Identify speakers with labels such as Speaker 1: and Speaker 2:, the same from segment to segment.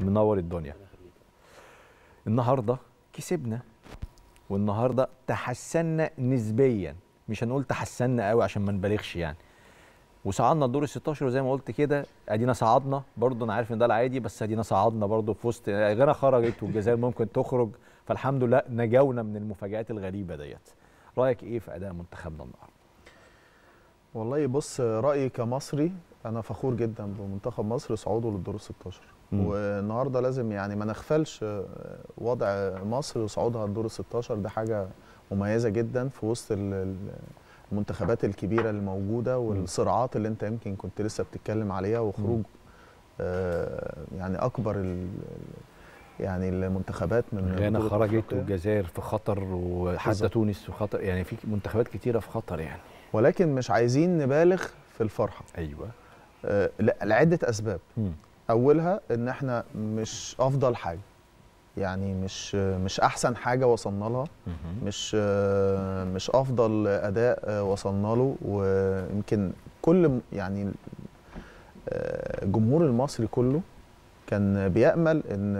Speaker 1: منور الدنيا النهارده كسبنا والنهارده تحسنا نسبيا مش هنقول تحسنا قوي عشان ما نبالغش يعني وصعدنا الدور ال 16 وزي ما قلت كده ادينا صعدنا برضه انا عارف ان ده العادي بس ادينا صعدنا برضه في وسط غانا خرجت والجزائر ممكن تخرج فالحمد لله نجونا من المفاجات الغريبه ديت رايك ايه في اداء منتخبنا النهارده
Speaker 2: والله بص رايي كمصري انا فخور جدا بمنتخب مصر صعوده للدور ال 16
Speaker 1: مم.
Speaker 2: والنهارده لازم يعني ما نغفلش وضع مصر وصعودها للدور ال 16 ده حاجه مميزه جدا في وسط ال- ال- المنتخبات الكبيره اللي موجوده والصراعات اللي انت يمكن كنت لسه بتتكلم عليها وخروج آه يعني اكبر ال- يعني المنتخبات من
Speaker 1: غانا
Speaker 2: بطولة
Speaker 1: خرجت
Speaker 2: أفريقيا.
Speaker 1: والجزائر في خطر وحتى
Speaker 2: بالظبط.
Speaker 1: تونس في خطر يعني في منتخبات كتيره في خطر يعني
Speaker 2: ولكن مش عايزين نبالغ في الفرحه
Speaker 1: ايوه
Speaker 2: آه لا- لعده اسباب
Speaker 1: مم.
Speaker 2: اولها ان احنا مش افضل حاجه يعني مش مش احسن حاجه وصلنا لها
Speaker 1: مهم.
Speaker 2: مش مش افضل اداء وصلنا له ويمكن كل م- يعني الجمهور المصري كله كان بيامل ان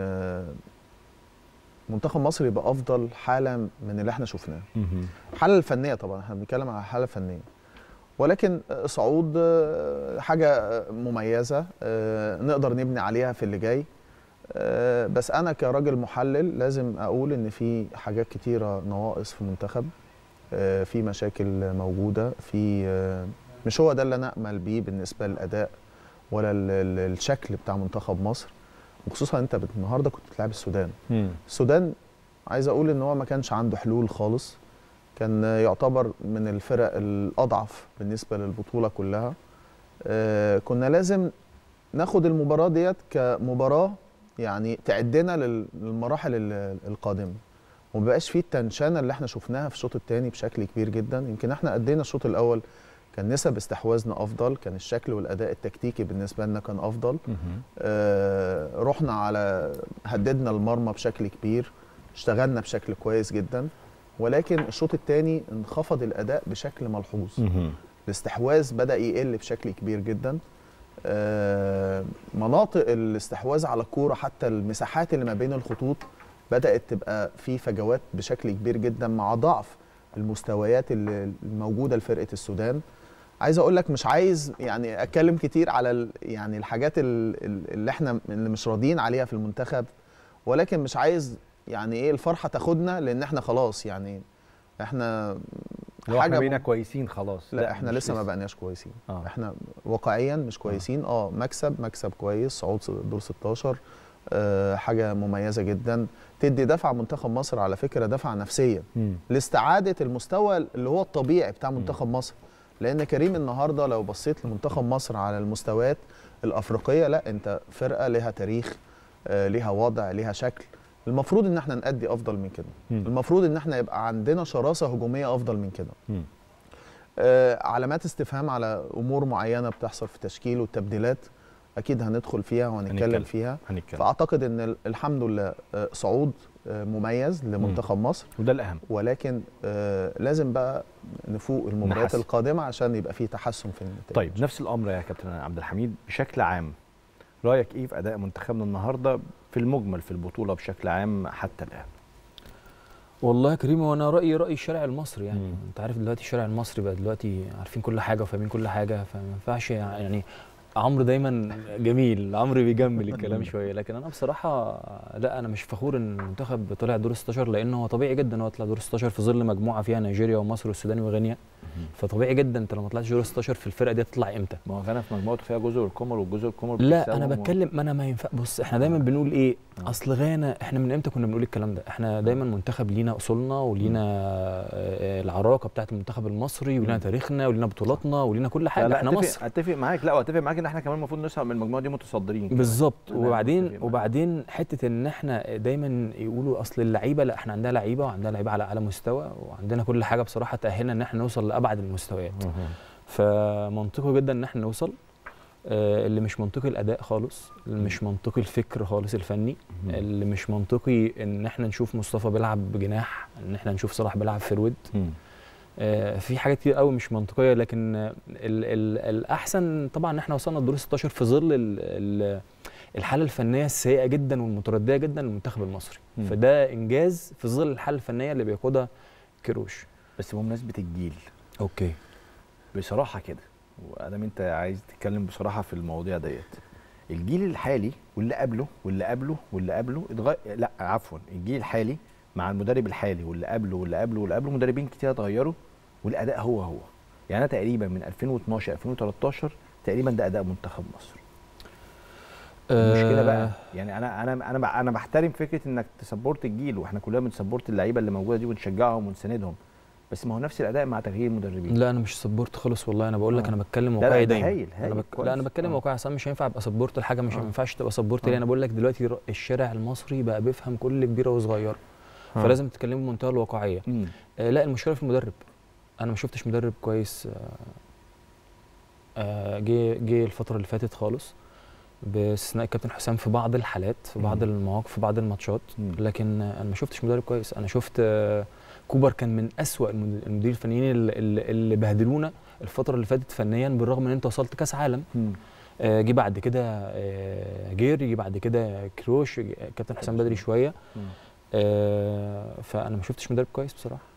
Speaker 2: منتخب مصر يبقى افضل حاله من اللي احنا شفناه
Speaker 1: مهم.
Speaker 2: الحاله الفنيه طبعا احنا بنتكلم على حاله فنيه ولكن صعود آه، حاجه مميزه آه، نقدر نبني عليها في اللي جاي آه، بس انا كراجل محلل لازم اقول ان في حاجات كتيره نواقص في المنتخب آه، في مشاكل موجوده في آه، مش هو ده اللي انا امل بيه بالنسبه للاداء ولا ال- ال- الشكل بتاع منتخب مصر وخصوصا انت بت- النهارده كنت بتلعب السودان
Speaker 1: مم.
Speaker 2: السودان عايز اقول ان هو ما كانش عنده حلول خالص كان يعتبر من الفرق الاضعف بالنسبه للبطوله كلها آه، كنا لازم ناخد المباراه ديت كمباراه يعني تعدنا لل- للمراحل ال- القادمه وما بقاش فيه التنشنه اللي احنا شفناها في الشوط الثاني بشكل كبير جدا يمكن احنا ادينا الشوط الاول كان نسب استحواذنا افضل كان الشكل والاداء التكتيكي بالنسبه لنا كان افضل
Speaker 1: مهم.
Speaker 2: آه، رحنا على هددنا المرمى بشكل كبير اشتغلنا بشكل كويس جدا ولكن الشوط الثاني انخفض الاداء بشكل ملحوظ
Speaker 1: مهم.
Speaker 2: الاستحواذ بدا يقل بشكل كبير جدا آه، مناطق الاستحواذ على الكوره حتى المساحات اللي ما بين الخطوط بدات تبقى في فجوات بشكل كبير جدا مع ضعف المستويات اللي الموجوده لفرقه السودان عايز اقول لك مش عايز يعني اتكلم كتير على ال- يعني الحاجات ال- ال- اللي احنا اللي مش راضيين عليها في المنتخب ولكن مش عايز يعني ايه الفرحه تاخدنا لان احنا خلاص يعني احنا
Speaker 1: لو احنا
Speaker 2: حاجة
Speaker 1: بقينا
Speaker 2: م-
Speaker 1: كويسين خلاص
Speaker 2: لا احنا
Speaker 1: مش
Speaker 2: لسه ما بقناش كويسين
Speaker 1: آه.
Speaker 2: احنا واقعيا مش كويسين اه مكسب مكسب كويس صعود س- دور 16 آه حاجه مميزه جدا تدي دفعه منتخب مصر على فكره دفعه نفسيه
Speaker 1: مم.
Speaker 2: لاستعاده المستوى اللي هو الطبيعي بتاع منتخب مصر لان كريم النهارده لو بصيت لمنتخب مصر على المستويات الافريقيه لا انت فرقه لها تاريخ آه ليها وضع ليها شكل المفروض ان احنا نأدي افضل من كده
Speaker 1: مم.
Speaker 2: المفروض ان احنا يبقى عندنا شراسه هجوميه افضل من كده
Speaker 1: مم.
Speaker 2: آه، علامات استفهام على امور معينه بتحصل في التشكيل والتبديلات اكيد هندخل فيها
Speaker 1: هنتكلم.
Speaker 2: وهنتكلم فيها
Speaker 1: هنتكلم
Speaker 2: فاعتقد ان ال- الحمد لله آه، صعود آه، مميز لمنتخب مصر
Speaker 1: وده الاهم
Speaker 2: ولكن آه، لازم بقى نفوق المباريات
Speaker 1: نحسن.
Speaker 2: القادمه عشان يبقى في تحسن في النتائج
Speaker 1: طيب نفس الامر يا كابتن عبد الحميد بشكل عام رايك ايه في اداء منتخبنا النهارده في المجمل في البطوله بشكل عام حتى الان
Speaker 3: والله يا كريم وانا رايي راي الشارع المصري يعني
Speaker 1: مم.
Speaker 3: انت عارف دلوقتي الشارع المصري بقى دلوقتي عارفين كل حاجه وفاهمين كل حاجه فما ينفعش يعني عمرو دايما جميل عمرو بيجمل الكلام شويه لكن انا بصراحه لا انا مش فخور ان المنتخب طلع دور 16 لان هو طبيعي جدا ان هو يطلع دور 16 في ظل مجموعه فيها نيجيريا ومصر والسودان وغينيا فطبيعي جدا انت لو ما طلعتش دور 16 في الفرقه دي هتطلع امتى
Speaker 1: ما هو غانا في مجموعته فيها جزر القمر والجزر القمر
Speaker 3: لا انا
Speaker 1: بتكسبهم و-
Speaker 3: بتكلم ما انا ما ينفع بص احنا دايما بنقول ايه
Speaker 1: آه.
Speaker 3: اصل غانا احنا من امتى كنا بنقول الكلام ده احنا دايما منتخب لينا اصولنا ولينا آه، العراقه بتاعت المنتخب المصري ولينا
Speaker 1: مم.
Speaker 3: تاريخنا ولينا بطولاتنا ولينا كل
Speaker 1: لا
Speaker 3: حاجه
Speaker 1: لا
Speaker 3: احنا
Speaker 1: اتفق
Speaker 3: مصر
Speaker 1: اتفق معاك لا واتفق معاك ان احنا كمان المفروض نصعد من المجموعه دي متصدرين كمان.
Speaker 3: بالظبط
Speaker 1: أنا متفق
Speaker 3: وبعدين
Speaker 1: معاك.
Speaker 3: وبعدين حته ان احنا دايما يقولوا اصل اللعيبه لا احنا عندنا لعيبه وعندنا لعيبه على اعلى مستوى وعندنا كل حاجه بصراحه تاهلنا ان احنا نوصل لابعد المستويات
Speaker 1: مهم.
Speaker 3: فمنطقي جدا ان احنا نوصل آه، اللي مش منطقي الاداء خالص اللي مش منطقي الفكر خالص الفني
Speaker 1: مم.
Speaker 3: اللي مش منطقي ان احنا نشوف مصطفى بيلعب بجناح ان احنا نشوف صلاح بيلعب فرود
Speaker 1: مم.
Speaker 3: آه، في حاجات كتير قوي مش منطقيه لكن آه، ال ال الاحسن طبعا ان احنا وصلنا لدور 16 في ظل ال ال الحاله الفنيه السيئه جدا والمترديه جدا للمنتخب المصري
Speaker 1: مم.
Speaker 3: فده انجاز في ظل الحاله الفنيه اللي بيقودها كيروش
Speaker 1: بس بمناسبه الجيل
Speaker 3: اوكي
Speaker 1: بصراحه كده وادام انت عايز تتكلم بصراحه في المواضيع ديت الجيل الحالي واللي قبله واللي قبله واللي قبله اتغير لا عفوا الجيل الحالي مع المدرب الحالي واللي قبله واللي قبله واللي قبله مدربين كتير اتغيروا والاداء هو هو يعني انا تقريبا من 2012 2013 تقريبا ده اداء منتخب مصر المشكله بقى يعني انا انا انا ب- انا بحترم فكره انك تسبورت الجيل واحنا كلنا بنسبورت اللعيبه اللي موجوده دي ونشجعهم ونساندهم بس ما هو نفس الاداء مع تغيير المدربين
Speaker 3: لا انا مش سبورت خالص والله انا بقول لك
Speaker 1: آه.
Speaker 3: انا بتكلم
Speaker 1: لا، لا،
Speaker 3: واقعي
Speaker 1: ده
Speaker 3: دايما
Speaker 1: هايل،
Speaker 3: انا
Speaker 1: هايل،
Speaker 3: بك...
Speaker 1: كويس.
Speaker 3: لا انا بتكلم
Speaker 1: آه.
Speaker 3: واقعي اصلا مش هينفع ابقى سبورت الحاجه مش
Speaker 1: آه.
Speaker 3: ما ينفعش تبقى سبورت ليه
Speaker 1: آه.
Speaker 3: انا بقول لك دلوقتي ر- الشارع المصري بقى بيفهم كل كبيره وصغيره
Speaker 1: آه.
Speaker 3: فلازم تتكلموا بمنتهى الواقعيه
Speaker 1: مم.
Speaker 3: آه لا المشكله في المدرب انا ما شفتش مدرب كويس آه، آه، جه جه الفتره اللي فاتت خالص باستثناء الكابتن حسام في بعض الحالات في بعض
Speaker 1: مم.
Speaker 3: المواقف في بعض الماتشات
Speaker 1: مم.
Speaker 3: لكن آه، انا ما شفتش مدرب كويس انا شفت آه، كوبر كان من أسوأ المد- المدير الفنيين اللي, اللي- اللي بهدلونا الفتره اللي فاتت فنيا بالرغم ان انت وصلت كاس عالم
Speaker 1: مم.
Speaker 3: آه، جه بعد كده آه، جير جه بعد كده كروش جه- كابتن حسام بدري شويه
Speaker 1: مم.
Speaker 3: آه، فانا ما شفتش مدرب كويس بصراحه